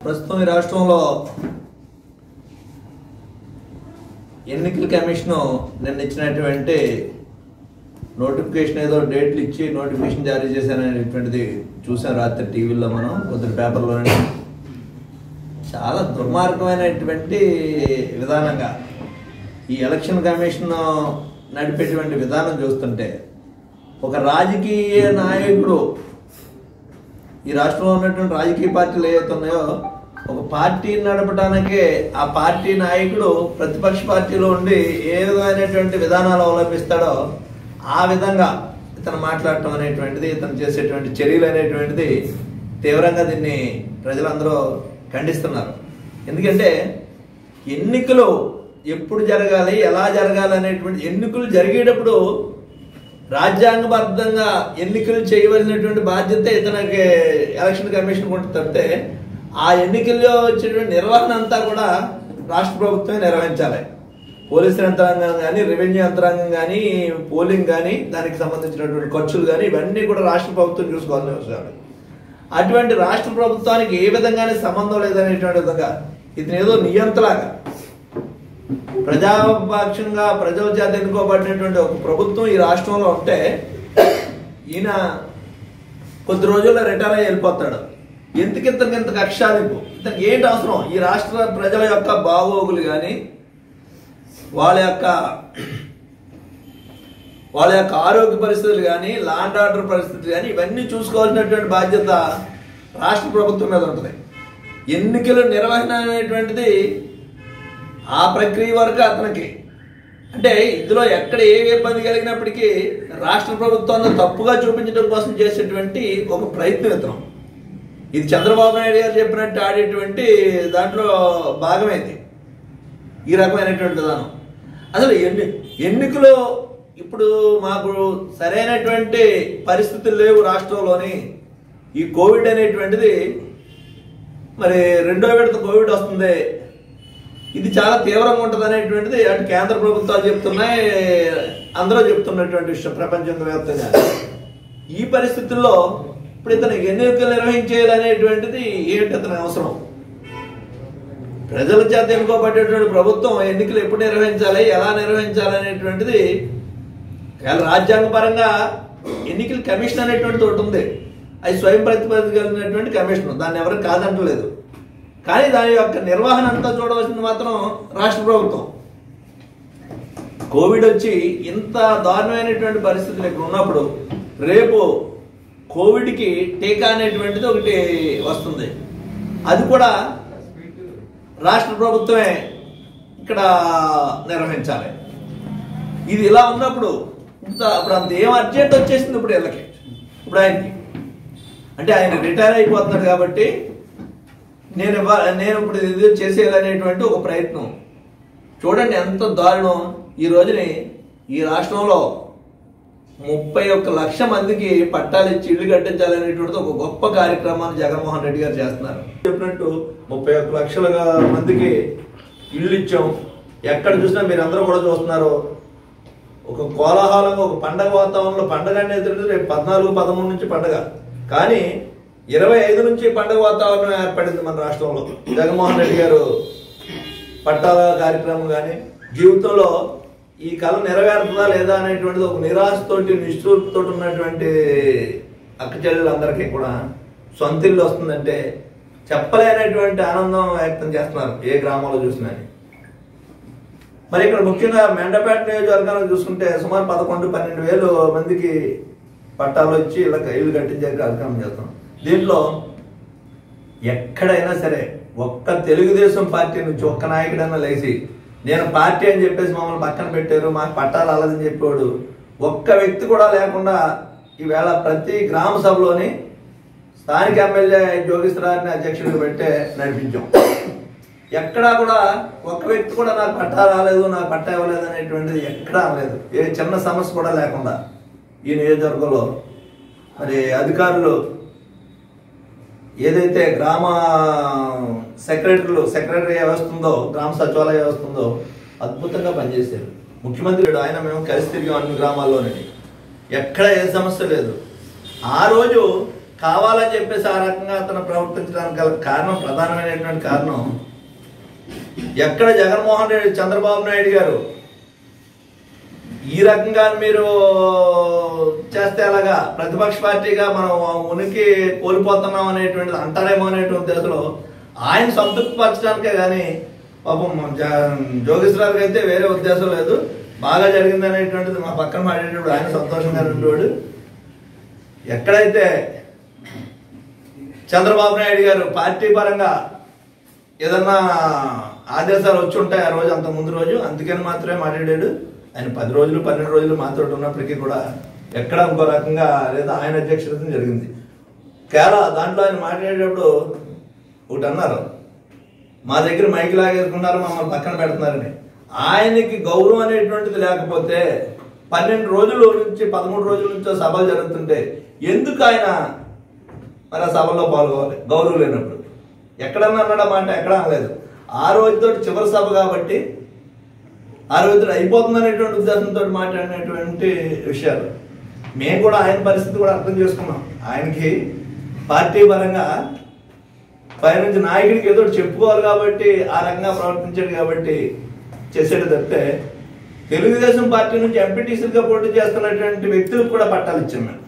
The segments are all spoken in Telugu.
ప్రస్తుతం ఈ రాష్ట్రంలో ఎన్నికల కమిషన్ నిన్న ఇచ్చినటువంటి నోటిఫికేషన్ ఏదో డేట్లు ఇచ్చి నోటిఫికేషన్ జారీ చేశారనేటువంటిది చూసాం రాత్రి టీవీలో మనం కొద్ది పేపర్లోనే చాలా దుర్మార్గమైనటువంటి విధానంగా ఈ ఎలక్షన్ కమిషన్ నడిపేటువంటి విధానం చూస్తుంటే ఒక రాజకీయ నాయకుడు ఈ రాష్ట్రంలో ఉన్నటువంటి రాజకీయ పార్టీలు ఏవైతే ఉన్నాయో ఒక పార్టీని నడపడానికే ఆ పార్టీ నాయకుడు ప్రతిపక్ష పార్టీలో ఉండి ఏ విధమైనటువంటి విధానాలు అవలంబిస్తాడో ఆ విధంగా ఇతను మాట్లాడటం అనేటువంటిది ఇతను చేసేటువంటి చర్యలు అనేటువంటిది తీవ్రంగా దీన్ని ప్రజలందరూ ఖండిస్తున్నారు ఎందుకంటే ఎన్నికలు ఎప్పుడు జరగాలి ఎలా జరగాలి అనేటువంటి ఎన్నికలు జరిగేటప్పుడు రాజ్యాంగబద్ధంగా ఎన్నికలు చేయవలసినటువంటి బాధ్యత ఇతనికి ఎలక్షన్ కమిషన్ ఉంటుంది తప్పితే ఆ ఎన్నికల్లో వచ్చేటువంటి నిర్వహణ అంతా కూడా రాష్ట్ర ప్రభుత్వమే నిర్వహించాలి పోలీసు యంత్రాంగం కానీ రెవెన్యూ యంత్రాంగం కానీ పోలింగ్ కానీ దానికి సంబంధించినటువంటి ఖర్చులు కానీ ఇవన్నీ కూడా రాష్ట్ర ప్రభుత్వం చూసుకోవాల్సిన విషయాలు అటువంటి రాష్ట్ర ప్రభుత్వానికి ఏ విధంగానే సంబంధం లేదనేటువంటి విధంగా ఇతను ఏదో నియంత్రలాగా ప్రజాపక్షంగా ప్రజల చేత ఎన్నుకోబడినటువంటి ఒక ప్రభుత్వం ఈ రాష్ట్రంలో ఉంటే ఈయన కొద్ది రోజుల్లో రిటైర్ అయ్యి వెళ్ళిపోతాడు ఎందుకు ఇతనికి ఇంత కక్షాదింపు ఇతనికి ఏంటి అవసరం ఈ రాష్ట్ర ప్రజల యొక్క బాగోగులు కానీ వాళ్ళ యొక్క వాళ్ళ యొక్క ఆరోగ్య పరిస్థితులు కానీ లాండ్ ఆర్డర్ పరిస్థితులు కానీ ఇవన్నీ చూసుకోవాల్సినటువంటి బాధ్యత రాష్ట్ర ప్రభుత్వం మీద ఉంటుంది ఎన్నికల నిర్వహణ అనేటువంటిది ఆ ప్రక్రియ వరకు అతనికి అంటే ఇందులో ఎక్కడ ఏ ఇబ్బంది కలిగినప్పటికీ రాష్ట్ర ప్రభుత్వాన్ని తప్పుగా చూపించడం కోసం చేసేటువంటి ఒక ప్రయత్నం ఇది చంద్రబాబు నాయుడు గారు చెప్పినట్టు ఆడేటువంటి దాంట్లో భాగమైంది ఈ రకమైనటువంటి విధానం అసలు ఎన్ని ఎన్నికలు ఇప్పుడు మాకు సరైనటువంటి పరిస్థితులు లేవు రాష్ట్రంలోని ఈ కోవిడ్ అనేటువంటిది మరి రెండో విడత కోవిడ్ వస్తుంది ఇది చాలా తీవ్రంగా ఉంటుంది అనేటువంటిది అటు కేంద్ర ప్రభుత్వాలు చెప్తున్నాయి అందరూ చెప్తున్నటువంటి విషయం ప్రపంచం వ్యాప్తంగా ఈ పరిస్థితుల్లో ఇప్పుడు ఇతను ఎన్నికలు నిర్వహించేయాలనేటువంటిది ఏంటి అతని అవసరం ప్రజల చేత ఎన్నుకోబడేటువంటి ప్రభుత్వం ఎన్నికలు ఎప్పుడు నిర్వహించాలి ఎలా నిర్వహించాలి అనేటువంటిది రాజ్యాంగపరంగా ఎన్నికల కమిషన్ అనేటువంటిది ఒకటి ఉంది అది స్వయం ప్రతిపత్తి కలిగినటువంటి కమిషన్ దాన్ని ఎవరు కాదంటలేదు కానీ దాని యొక్క నిర్వహణ అంతా చూడవలసింది మాత్రం రాష్ట్ర ప్రభుత్వం కోవిడ్ వచ్చి ఇంత దారుణమైనటువంటి పరిస్థితులు ఇక్కడ ఉన్నప్పుడు రేపు కోవిడ్కి టీకా అనేటువంటిది ఒకటి వస్తుంది అది కూడా రాష్ట్ర ప్రభుత్వమే ఇక్కడ నిర్వహించాలి ఇది ఇలా ఉన్నప్పుడు ఇంత ఇప్పుడు అంత ఏం అర్జెంట్ వచ్చేసింది ఇప్పుడు వీళ్ళకి ఇప్పుడు ఆయనకి అంటే ఆయన రిటైర్ అయిపోతున్నాడు కాబట్టి నేను ఇవ్వ- నేను ఇప్పుడు ఇది చేసేయాలనేటువంటి ఒక ప్రయత్నం చూడండి ఎంత దారుణం ఈ రోజుని ఈ రాష్ట్రంలో ముప్పై ఒక్క లక్ష మందికి పట్టాలు ఇచ్చి ఇల్లు కట్టించాలనేటువంటిది ఒక గొప్ప కార్యక్రమాన్ని జగన్మోహన్ రెడ్డి గారు చేస్తున్నారు చెప్పినట్టు ముప్పై ఒక్క లక్షల మందికి ఇల్లు ఇచ్చాం ఎక్కడ చూసినా మీరు అందరూ కూడా చూస్తున్నారు ఒక కోలాహలంగా ఒక పండగ వాతావరణంలో పండగ అనేది తెలియదు, రేపు పద్నాలుగు పదమూడు నుంచి పండగ కానీ ఇరవై ఐదు నుంచి పండగ వాతావరణం ఏర్పడింది మన రాష్ట్రంలో జగన్మోహన్ రెడ్డి గారు పట్టాల కార్యక్రమం కానీ జీవితంలో ఈ కళ నెరవేరుతుందా లేదా అనేటువంటిది ఒక నిరాశతోటి నిష్ఠూర్తోటి ఉన్నటువంటి అక్క చెల్లెలందరికీ కూడా సొంత ఇల్లు వస్తుందంటే చెప్పలేనటువంటి ఆనందం వ్యక్తం చేస్తున్నారు ఏ గ్రామంలో చూసినా మరి ఇక్కడ ముఖ్యంగా మెండపేట నియోజకవర్గాన్ని చూసుకుంటే సుమారు పదకొండు పన్నెండు వేలు మందికి పట్టాలు ఇచ్చి ఇలా ఇల్లు కట్టించే కార్యక్రమం చేస్తాం దీంట్లో ఎక్కడైనా సరే ఒక్క తెలుగుదేశం పార్టీ నుంచి ఒక్క నాయకుడైనా లేచి నేను పార్టీ అని చెప్పేసి మమ్మల్ని పక్కన పెట్టారు మాకు పట్టాలు అల్లదని చెప్పాడు ఒక్క వ్యక్తి కూడా లేకుండా ఈవేళ ప్రతి గ్రామ సభలోని స్థానిక ఎమ్మెల్యే జోగిశ్వరాన్ని అధ్యక్షుడిగా పెట్టే నడిపించాం ఎక్కడా కూడా ఒక్క వ్యక్తి కూడా నాకు పట్టా రాలేదు నాకు పట్టా ఇవ్వలేదు అనేటువంటిది ఎక్కడా లేదు ఏ చిన్న సమస్య కూడా లేకుండా ఈ నియోజకవర్గంలో మరి అధికారులు ఏదైతే గ్రామ సెక్రటరీలు సెక్రటరీ వ్యవస్థ ఉందో గ్రామ సచివాలయ వ్యవస్థ ఉందో అద్భుతంగా పనిచేశారు ముఖ్యమంత్రి లేడు. ఆయన మేము కలిసి తిరిగాం అన్ని గ్రామాల్లోని ఎక్కడ ఏ సమస్య లేదు ఆ రోజు కావాలని చెప్పేసి ఆ రకంగా అతను ప్రవర్తించడానికి గల కారణం ప్రధానమైనటువంటి కారణం ఎక్కడ జగన్మోహన్ రెడ్డి చంద్రబాబు నాయుడు గారు ఈ రకంగా మీరు చేస్తే అలాగా ప్రతిపక్ష పార్టీగా మనం ఉనికి కోల్పోతున్నాం అనేటువంటిది అంటారేమో అనేటువంటి ఉద్దేశంలో ఆయన సంతృప్తి పరచడానికే కానీ పాపం జ- జోగేశ్వరరావుకి అయితే వేరే ఉద్దేశం లేదు బాగా జరిగింది అనేటువంటిది మా పక్కన మాట్లాడేటప్పుడు ఆయన సంతోషంగా ఉండేవాడు ఎక్కడైతే చంద్రబాబు నాయుడు గారు పార్టీ పరంగా ఏదన్నా ఆదేశాలు వచ్చి ఉంటాయి ఆ రోజు అంత ముందు రోజు అందుకని మాత్రమే మాట్లాడాడు ఆయన పది రోజులు పన్నెండు రోజులు మాతో ఉన్నప్పటికీ కూడా ఎక్కడ ఇంకో రకంగా లేదా ఆయన అధ్యక్షత జరిగింది కేరళ దాంట్లో ఆయన మాట్లాడేటప్పుడు ఒకటి అన్నారు మా దగ్గర మైక్ లాగేసుకున్నారు మమ్మల్ని పక్కన పెడుతున్నారని ఆయనకి గౌరవం అనేటువంటిది లేకపోతే పన్నెండు రోజుల నుంచి పదమూడు రోజుల నుంచో సభలు జరుగుతుంటే ఎందుకు ఆయన మరి ఆ సభలో పాల్గొవాలి గౌరవం లేనప్పుడు ఎక్కడన్నా అన్నాడా మాట ఎక్కడ అనలేదు ఆ రోజుతో చివరి సభ కాబట్టి ఆ రోజుతో అయిపోతుంది అనేటువంటి ఉద్దేశంతో మాట్లాడినటువంటి విషయాలు మేము కూడా ఆయన పరిస్థితి కూడా అర్థం చేసుకున్నాం ఆయనకి పార్టీ పరంగా పైనుంచి నాయకుడికి ఏదో ఒకటి చెప్పుకోవాలి కాబట్టి ఆ రకంగా ప్రవర్తించాడు కాబట్టి చేసేది తప్పితే తెలుగుదేశం పార్టీ నుంచి ఎంపీటీసీలుగా పోటీ చేస్తున్నటువంటి వ్యక్తులకు కూడా పట్టాలు ఇచ్చాం మేము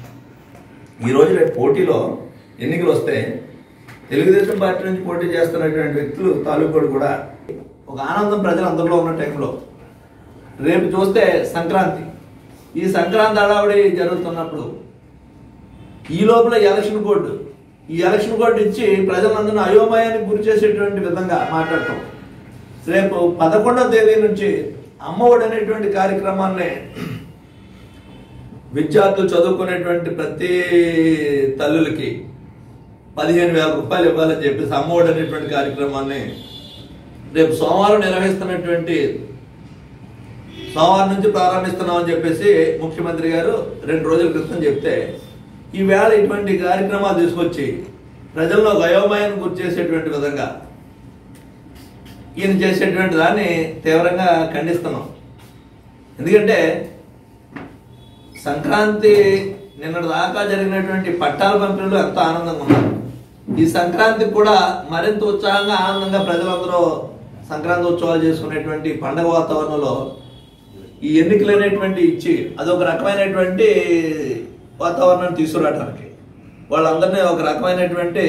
ఈ రోజు రేపు పోటీలో ఎన్నికలు వస్తే తెలుగుదేశం పార్టీ నుంచి పోటీ చేస్తున్నటువంటి వ్యక్తులు తాలూకాడు కూడా ఒక ఆనందం ప్రజలు అందరిలో ఉన్న టైంలో రేపు చూస్తే సంక్రాంతి ఈ సంక్రాంతి హడావుడి జరుగుతున్నప్పుడు ఈ లోపల ఎలక్షన్ కోడ్ ఈ ఎలక్షన్ కోడ్ ఇచ్చి ప్రజలందరినీ అయోమయానికి గురి చేసేటువంటి విధంగా మాట్లాడటం రేపు పదకొండవ తేదీ నుంచి అమ్మఒడి అనేటువంటి కార్యక్రమాన్ని విద్యార్థులు చదువుకునేటువంటి ప్రతి తల్లులకి పదిహేను వేల రూపాయలు ఇవ్వాలని చెప్పేసి అమ్మఒడి అనేటువంటి కార్యక్రమాన్ని రేపు సోమవారం నిర్వహిస్తున్నటువంటి సోమవారం నుంచి ప్రారంభిస్తున్నామని చెప్పేసి ముఖ్యమంత్రి గారు రెండు రోజుల క్రితం చెప్తే ఈవేళ ఇటువంటి కార్యక్రమాలు తీసుకొచ్చి ప్రజల్లో గయోమయాన్ని గుర్తు చేసేటువంటి విధంగా ఈయన చేసేటువంటి దాన్ని తీవ్రంగా ఖండిస్తున్నాం ఎందుకంటే సంక్రాంతి నిన్నటి దాకా జరిగినటువంటి పట్టాల పంపిణీలో ఎంతో ఆనందంగా ఉన్నారు ఈ సంక్రాంతికి కూడా మరింత ఉత్సాహంగా ఆనందంగా ప్రజలందరూ సంక్రాంతి ఉత్సవాలు చేసుకునేటువంటి పండగ వాతావరణంలో ఈ ఎన్నికలు అనేటువంటి ఇచ్చి అదొక రకమైనటువంటి వాతావరణాన్ని తీసుకురావడానికి వాళ్ళందరినీ ఒక రకమైనటువంటి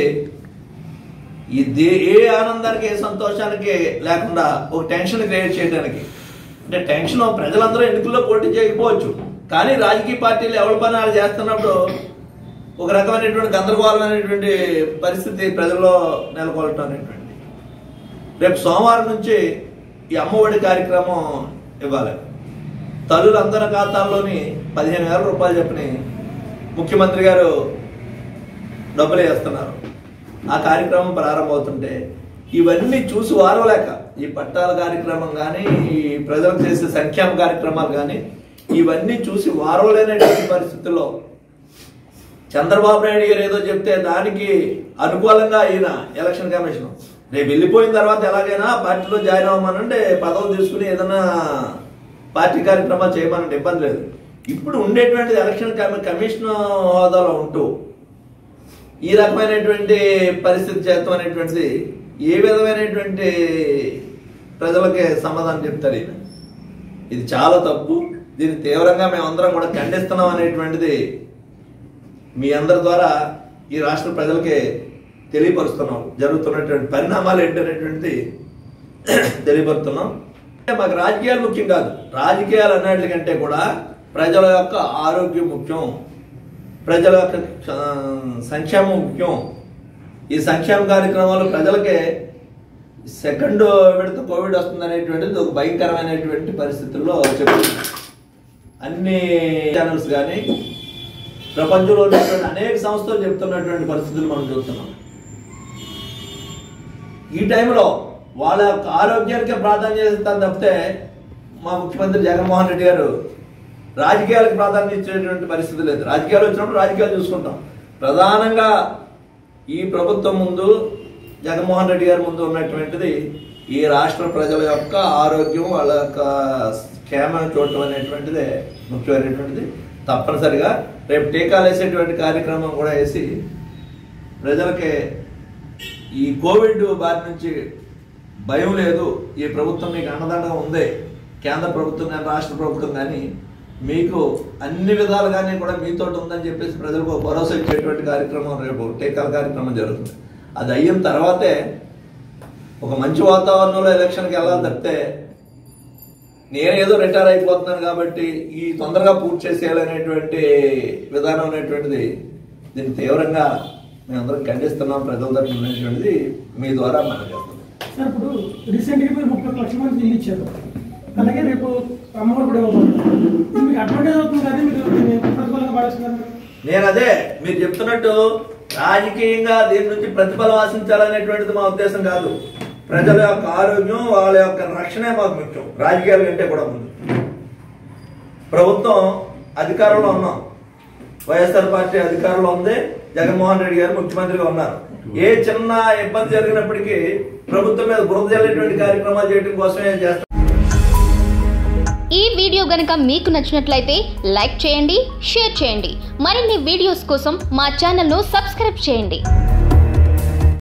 ఈ దే ఏ ఆనందానికి ఏ సంతోషానికి లేకుండా ఒక టెన్షన్ క్రియేట్ చేయడానికి అంటే టెన్షన్ ప్రజలందరూ ఎన్నికల్లో పోటీ చేయకపోవచ్చు కానీ రాజకీయ పార్టీలు ఎవరి పని వాళ్ళు చేస్తున్నప్పుడు ఒక రకమైనటువంటి గందరగోళమైనటువంటి పరిస్థితి ప్రజల్లో నెలకొల్పడం అనేటువంటి రేపు సోమవారం నుంచి ఈ అమ్మఒడి కార్యక్రమం ఇవ్వాలి తల్లులందరి ఖాతాల్లోని పదిహేను వేల రూపాయలు చెప్పని ముఖ్యమంత్రి గారు డబ్బులు వేస్తున్నారు ఆ కార్యక్రమం ప్రారంభమవుతుంటే ఇవన్నీ చూసి వారవలేక ఈ పట్టాల కార్యక్రమం కానీ ఈ ప్రజలకు చేసే సంక్షేమ కార్యక్రమాలు కానీ ఇవన్నీ చూసి వారవలేనటువంటి పరిస్థితుల్లో చంద్రబాబు నాయుడు గారు ఏదో చెప్తే దానికి అనుకూలంగా ఈయన ఎలక్షన్ కమిషన్ రేపు వెళ్ళిపోయిన తర్వాత ఎలాగైనా పార్టీలో జాయిన్ అవ్వమనంటే పదవులు తీసుకుని ఏదైనా పార్టీ కార్యక్రమాలు చేయమనంటే ఇబ్బంది లేదు ఇప్పుడు ఉండేటువంటి ఎలక్షన్ కమి- కమిషన్ హోదాలో ఉంటూ ఈ రకమైనటువంటి పరిస్థితి చేస్తాం అనేటువంటిది ఏ విధమైనటువంటి ప్రజలకి సమాధానం చెప్తారు ఈయన ఇది చాలా తప్పు దీన్ని తీవ్రంగా మేమందరం కూడా ఖండిస్తున్నాం అనేటువంటిది మీ అందరి ద్వారా ఈ రాష్ట్ర ప్రజలకి తెలియపరుస్తున్నాం జరుగుతున్నటువంటి పరిణామాలు ఏంటనేటువంటిది తెలియపరుస్తున్నాం అంటే మాకు రాజకీయాలు ముఖ్యం కాదు రాజకీయాలు అన్నిటికంటే కూడా ప్రజల యొక్క ఆరోగ్యం ముఖ్యం ప్రజల యొక్క ఆ, సంక్షేమం ముఖ్యం ఈ సంక్షేమ కార్యక్రమాలు ప్రజలకే సెకండ్ విడత కోవిడ్ వస్తుంది అనేటువంటిది ఒక భయంకరమైనటువంటి పరిస్థితుల్లో చెప్తుంది అన్ని ఛానల్స్ కానీ ప్రపంచంలో ఉన్నటువంటి అనేక సంస్థలు చెప్తున్నటువంటి పరిస్థితులు మనం చూస్తున్నాం ఈ టైంలో వాళ్ళ యొక్క ఆరోగ్యానికి ప్రాధాన్యత ఇస్తాను తప్పితే మా ముఖ్యమంత్రి జగన్మోహన్ రెడ్డి గారు రాజకీయాలకు ప్రాధాన్యత ఇచ్చేటువంటి పరిస్థితి లేదు రాజకీయాలు వచ్చినప్పుడు రాజకీయాలు చూసుకుంటాం ప్రధానంగా ఈ ప్రభుత్వం ముందు జగన్మోహన్ రెడ్డి గారి ముందు ఉన్నటువంటిది ఈ రాష్ట్ర ప్రజల యొక్క ఆరోగ్యం వాళ్ళ యొక్క క్షేమం చూడటం అనేటువంటిదే ముఖ్యమైనటువంటిది తప్పనిసరిగా రేపు టీకాలు వేసేటువంటి కార్యక్రమం కూడా వేసి ప్రజలకి ఈ కోవిడ్ బారి నుంచి భయం లేదు ఈ ప్రభుత్వం మీకు అండదండగా ఉంది కేంద్ర ప్రభుత్వం కానీ రాష్ట్ర ప్రభుత్వం కానీ మీకు అన్ని విధాలుగానే కూడా మీతో ఉందని చెప్పేసి ప్రజలకు ఒక భరోసా ఇచ్చేటువంటి కార్యక్రమం రేపు టీకాల కార్యక్రమం జరుగుతుంది అది అయిన తర్వాతే ఒక మంచి వాతావరణంలో ఎలక్షన్కి వెళ్ళాలి తప్పితే నేను ఏదో రిటైర్ అయిపోతున్నాను కాబట్టి ఈ తొందరగా పూర్తి చేసేయాలనేటువంటి విధానం అనేటువంటిది దీన్ని తీవ్రంగా మేమందరం ఖండిస్తున్నాం ప్రజల తరఫున అనేటువంటిది మీ ద్వారా మనం చేస్తున్నాం సార్ ఇప్పుడు రీసెంట్గా మీరు ముప్పై లక్షల మంది ఇల్లు ఇచ్చారు అలాగే రేపు అమ్మఒడి కూడా ఇవ్వబోతున్నారు ఇది మీకు అడ్వాంటేజ్ అవుతుంది కానీ మీరు దీన్ని ప్రతికూలంగా భావిస్తున్నారు నేను అదే మీరు చెప్తున్నట్టు రాజకీయంగా దీని నుంచి ప్రతిఫలం ఆశించాలనేటువంటిది మా ఉద్దేశం కాదు ప్రజల యొక్క ఆరోగ్యం వాళ్ళ యొక్క రక్షణే మాకు ముఖ్యం రాజకీయాల కంటే కూడా ముందు ప్రభుత్వం అధికారంలో ఉన్నాం వైఎస్ఆర్ పార్టీ అధికారంలో ఉంది జగన్మోహన్ రెడ్డి గారు ముఖ్యమంత్రిగా ఉన్నారు ఏ చిన్న ఇబ్బంది జరిగినప్పటికీ ప్రభుత్వం మీద బురద జల్లేటువంటి కార్యక్రమాలు చేయడం కోసమే చేస్తాం ఈ వీడియో గనుక మీకు నచ్చినట్లయితే లైక్ చేయండి షేర్ చేయండి మరిన్ని వీడియోస్ కోసం మా ఛానల్ను సబ్స్క్రైబ్ చేయండి